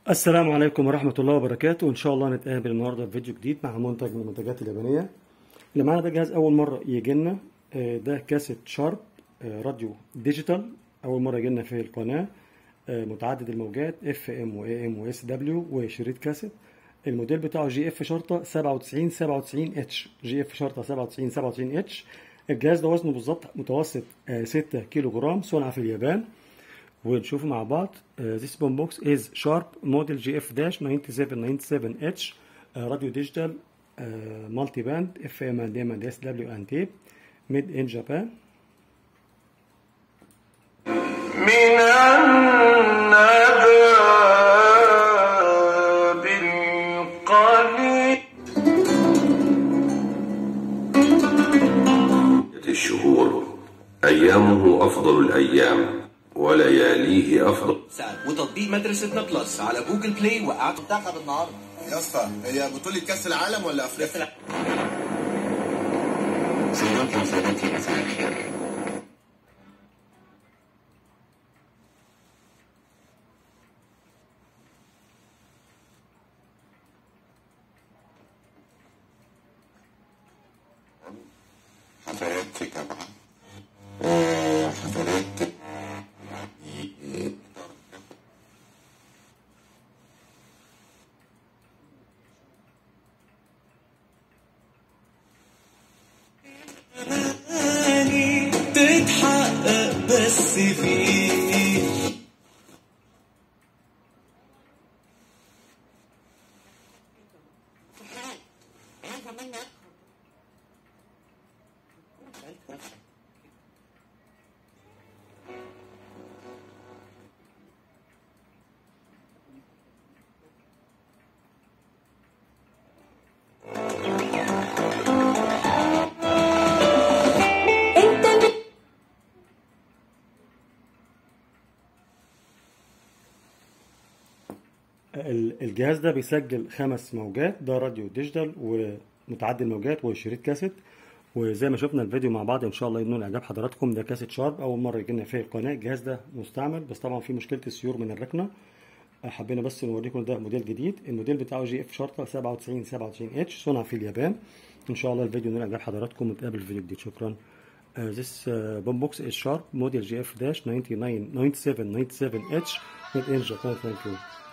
السلام عليكم ورحمة الله وبركاته إن شاء الله نتقابل النهاردة في فيديو جديد مع منتج من المنتجات اليابانية اللي معانا ده جهاز أول مرة يجي لنا آه، ده كاسيت شارب آه، راديو ديجيتال أول مرة يجي لنا في القناة آه، متعدد الموجات اف ام و ام و اس دبليو وشريط كاسيت الموديل بتاعه جي اف شرطة 97 97 اتش جي اف شرطة 97 97 اتش الجهاز ده وزنه بالظبط متوسط آه، 6 كيلو جرام صنع في اليابان ونشوف مع بعض uh, this bomb box is sharp model GF-9797H uh, radio digital uh, multi-band FM and M and SW and tape made in Japan من النباب القليل الشهور أيامه أفضل الأيام ولياليه أفضل سعر وتطبيق مدرستنا بلس على جوجل بلاي وقعت منتخب النهارده يا اسطى هي بطولة كأس العالم ولا افريقيا؟ سيداتي وسادتي مساء الخير حفلات جامعة حفلات تتحقق بس فيه ال- الجهاز ده بيسجل خمس موجات ده راديو ديجيتال ومتعدد الموجات وشريط كاسيت وزي ما شفنا الفيديو مع بعض ان شاء الله ينول اعجاب حضراتكم ده كاسيت شارب اول مره يجي لنا في القناه الجهاز ده مستعمل بس طبعا في مشكله السيور من الركنه حبينا بس نوريكم ده موديل جديد الموديل بتاعه جي اف شرطه 97 97 اتش صنع في اليابان ان شاء الله الفيديو ينول اعجاب حضراتكم ونتقابل في فيديو جديد شكرا Uh, this uh, bomb box is sharp model GF-999797H made in Japan thank you